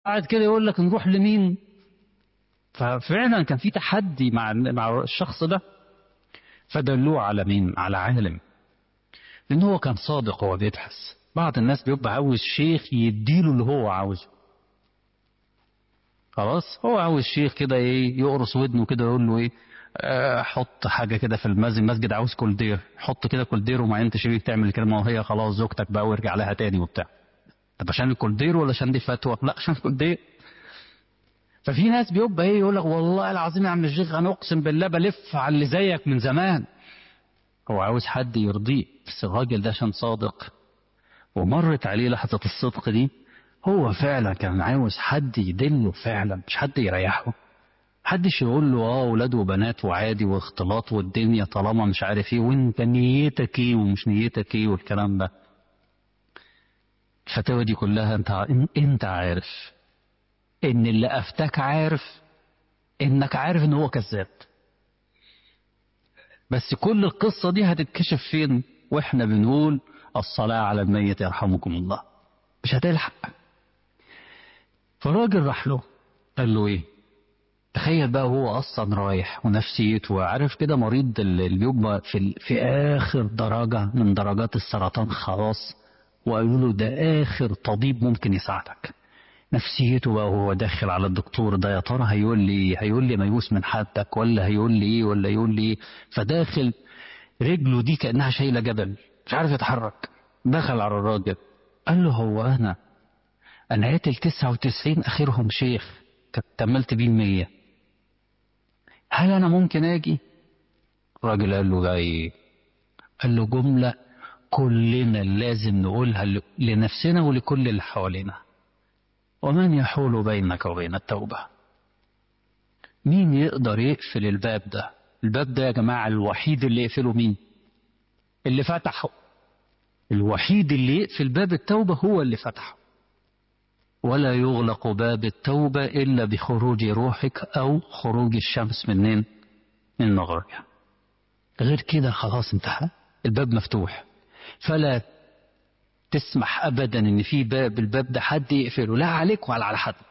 قاعد كده يقول لك نروح لمين ففعلا كان في تحدي مع مع الشخص ده فدلوه على مين على عالم لان هو كان صادق وهو بيبحث بعض الناس بيبقى عاوز شيخ يديله اللي هو عاوزه خلاص هو عاوز شيخ كده ايه يقرص ودنه كده يقول له ايه آه، حط حاجه كده في المسجد المسجد عاوز كولدير حط كده كولدير وما انت شريك تعمل الكلمه وهي خلاص زوجتك بقى وارجع لها تاني وبتاع طب عشان الكولدير ولا عشان دي فتوى لا عشان الكولدير ففي ناس بيبقى ايه يقول لك والله العظيم يا عم الشيخ انا اقسم بالله بلف على اللي زيك من زمان هو عاوز حد يرضيه بس الراجل ده عشان صادق ومرت عليه لحظة الصدق دي هو فعلا كان عاوز حد يدله فعلا مش حد يريحه محدش يقول له اه ولاد وبنات وعادي واختلاط والدنيا طالما مش عارف ايه وانت نيتك ايه ومش نيتك ايه والكلام ده الفتاوى دي كلها انت ع- انت عارف ان اللي افتاك عارف انك عارف ان هو كذاب بس كل القصة دي هتتكشف فين واحنا بنقول الصلاة على الميت يرحمكم الله مش هتلحق فالراجل راح له قال له ايه تخيل بقى هو اصلا رايح ونفسيته عارف كده مريض اللي بيبقى في ال- في اخر درجة من درجات السرطان خلاص وقالوا له ده اخر طبيب ممكن يساعدك نفسيته بقى وهو داخل على الدكتور ده يا ترى هيقول لي ايه هيقول لي ميؤوس من حدك ولا هيقول لي ايه ولا يقول لي ايه فداخل رجله دي كانها شايله جبل مش عارف يتحرك دخل على الراجل قال له هو انا انا قاتل 99 اخرهم شيخ كملت بيه 100 هل انا ممكن اجي الراجل قال له بقى ايه قال له جمله كلنا لازم نقولها ل- لنفسنا ولكل اللي حوالينا ومن يحول بينك وبين التوبة مين يقدر يقفل الباب ده الباب ده يا جماعة الوحيد اللي يقفله مين اللي فتحه الوحيد اللي يقفل باب التوبة هو اللي فتحه ولا يغلق باب التوبة إلا بخروج روحك أو خروج الشمس منين من مغربها غير كده خلاص انتهى الباب مفتوح فلا تسمح ابدا ان في باب الباب ده حد يقفله لا عليك ولا على حد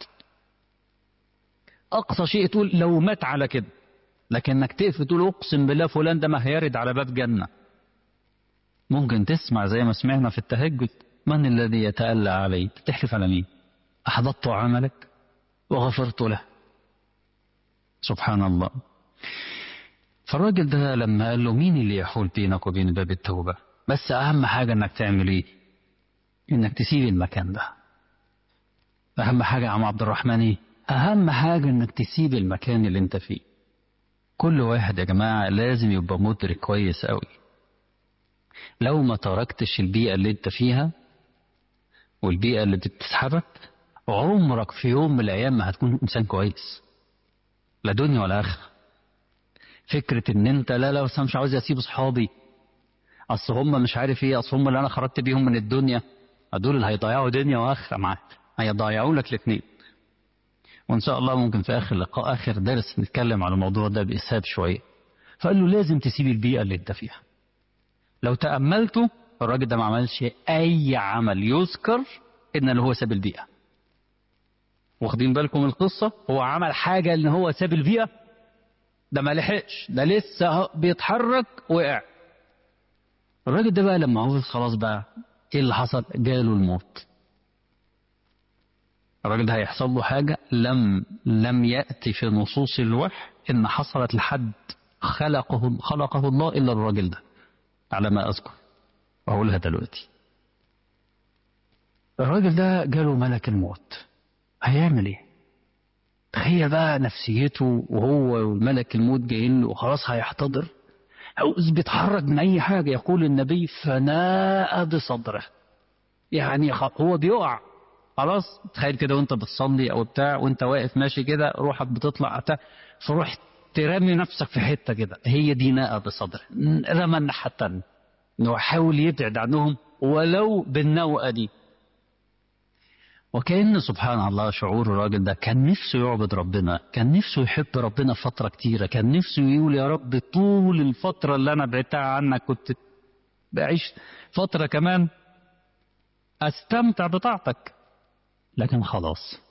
اقصى شيء تقول لو مات على كده لكنك تقفل تقول اقسم بالله فلان ده ما هيرد على باب جنه ممكن تسمع زي ما سمعنا في التهجد من الذي يتألى علي تحلف على مين أحبطت عملك وغفرت له سبحان الله فالراجل ده لما قال له مين اللي يحول بينك وبين باب التوبة بس أهم حاجة إنك تعمل إيه إنك تسيب المكان ده أهم حاجة يا عم عبد الرحمن إيه أهم حاجة إنك تسيب المكان اللي أنت فيه كل واحد يا جماعة لازم يبقى مدرك كويس أوي لو ما تركتش البيئة اللي أنت فيها والبيئة اللي بتسحبك عمرك في يوم من الأيام ما هتكون إنسان كويس لا دنيا ولا آخرة فكرة إن أنت لا لا بس أنا مش عاوز أسيب أصحابي أصل هم مش عارف إيه أصل هم اللي أنا خرجت بيهم من الدنيا دول اللي هيضيعوا دنيا وآخرة معاك هيضيعوا لك الاتنين وإن شاء الله ممكن في آخر لقاء آخر درس نتكلم على الموضوع ده بإسهاب شوية فقال له لازم تسيب البيئة اللي أنت فيها لو تأملته الراجل ده ما عملش أي عمل يذكر إن اللي هو ساب البيئة واخدين بالكم القصة هو عمل حاجة إن هو ساب البيئة ده ما لحقش ده لسه بيتحرك وقع الراجل ده بقى لما هو خلاص بقى ايه اللي حصل جاله الموت الراجل ده هيحصل له حاجة لم لم يأتي في نصوص الوحي إن حصلت لحد خلقه خلقه الله إلا الراجل ده على ما أذكر وأقولها دلوقتي الراجل ده جاله ملك الموت هيعمل ايه تخيل بقى نفسيته وهو والملك الموت جايين له وخلاص هيحتضر عاوز بيتحرك من اي حاجه يقول النبي فناء بصدره يعني هو بيقع خلاص تخيل كده وانت بتصلي او بتاع وانت واقف ماشي كده روحك بتطلع بتاع فروح ترمي نفسك في حته كده هي دي ناء بصدره رمى الناحيه التانيه انه حاول يبعد عنهم ولو بالنوءه دي وكأن سبحان الله شعور الراجل ده كان نفسه يعبد ربنا كان نفسه يحب ربنا فترة كتيرة كان نفسه يقول يا رب طول الفترة اللي أنا بعدتها عنك كنت بعيش فترة كمان أستمتع بطاعتك لكن خلاص